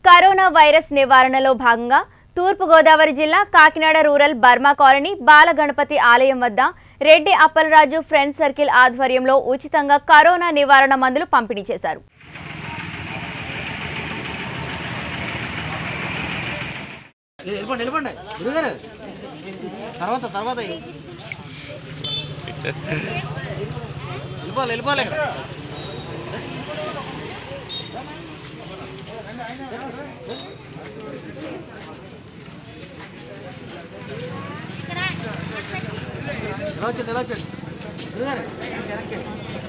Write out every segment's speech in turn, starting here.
Corona virus నివారణలో భాగంగా తూర్పుగోదావరి జిల్లా Kakinada rural Burma colony Balaganapathi ఆలయం వద్ద రెడ్డి అప్పలరాజు ఫ్రెండ్స్ సర్కిల్ ఆధ్వర్యంలో ఉచితంగా కరోనా నివారణ మందులు పంపిణీ చేశారు వెళ్ళిపోండి వెళ్ళిపోండి గురుగారు తర్వాత తర్వాత వెళ్ళిపోవాలి వెళ్ళిపోవాలి ఎలా వచ్చండి ఎలా వచ్చండి గురుగారు వెనక్కి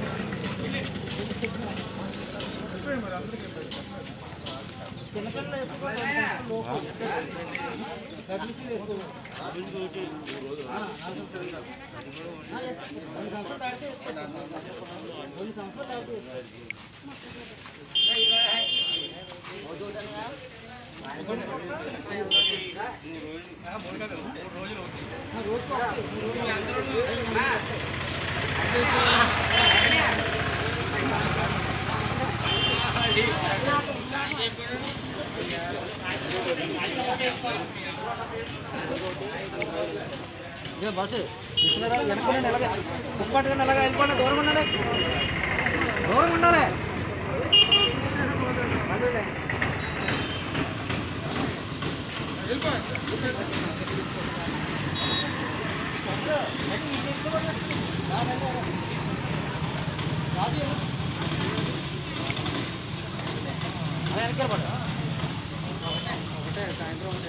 ఇదే బస్సు తీసుకున్నారా వెనకుండా ఎలాగ దుప్పట్టుగా ఎలాగ వెళ్ళిపోండి దూరం ఉండండి దూరం ఉండాలి అలా వెనక్కి వెళ్ళిపోండి ఒకటే సాయంత్రం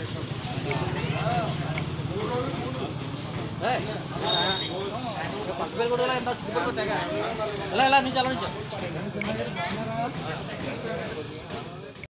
ఏయ్, ఇంకా పసుపు వేలు కూడా ఇలా ఎంత సిగ్గుపడిపోతాయి కదా. ఇలా ఇలా నుంచి అలా నుంచి